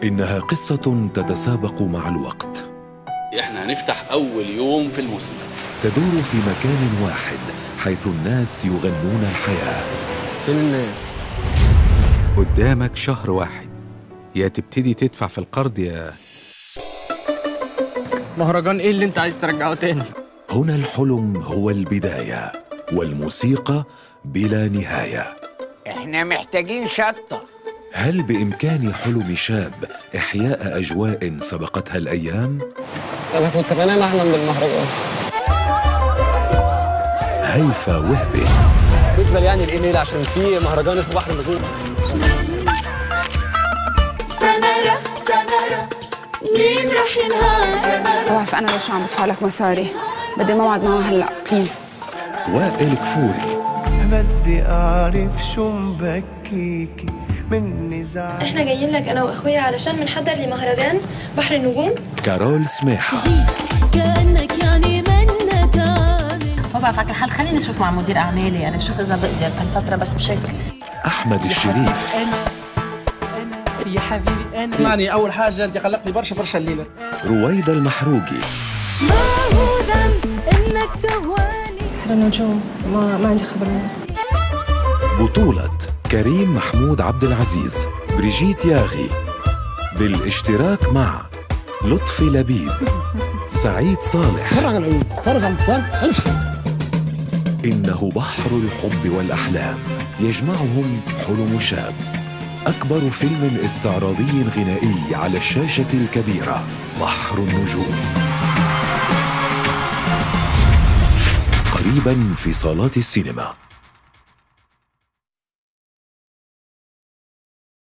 إنها قصة تتسابق مع الوقت احنا هنفتح اول يوم في الموسم تدور في مكان واحد حيث الناس يغنون الحياة فين الناس؟ قدامك شهر واحد يا تبتدي تدفع في القرض يا مهرجان ايه اللي انت عايز ترجعه تاني؟ هنا الحلم هو البداية والموسيقى بلا نهاية احنا محتاجين شطة هل بإمكان حلم شاب إحياء أجواء سبقتها الأيام؟ انا كنت بنام احلم بالمهرجان هيفا وهبي بالنسبه لي يعني الايميل عشان في مهرجان اسمه بحر النجوم سنرى سنرى مين رح ينهار بعرف انا ليش عم بدفع لك مصاري بدي موعد معه هلا بليز وائل كفوري بدي أعرف شو مبكيكي مني زعل احنا جايين لك انا واخويا علشان بنحضر لمهرجان بحر النجوم كارول سماحة كأنك يعني منك عامل هو بقى فاكر حال خليني اشوف مع مدير اعمالي يعني اشوف اذا بقدر هالفتره بس بشكل أحمد الشريف يا حبيبي أنا اسمعني اول حاجه انت قلقتني برشا برشا الليله رويدا المحروقي ما هو ذنب انك تهواني بحر النجوم ما ما عندي خبر منه بطولة كريم محمود عبد العزيز بريجيت ياغي بالاشتراك مع لطفي لبيب سعيد صالح إنه بحر الحب والأحلام يجمعهم حلم شاب أكبر فيلم استعراضي غنائي على الشاشة الكبيرة بحر النجوم قريبا في صالات السينما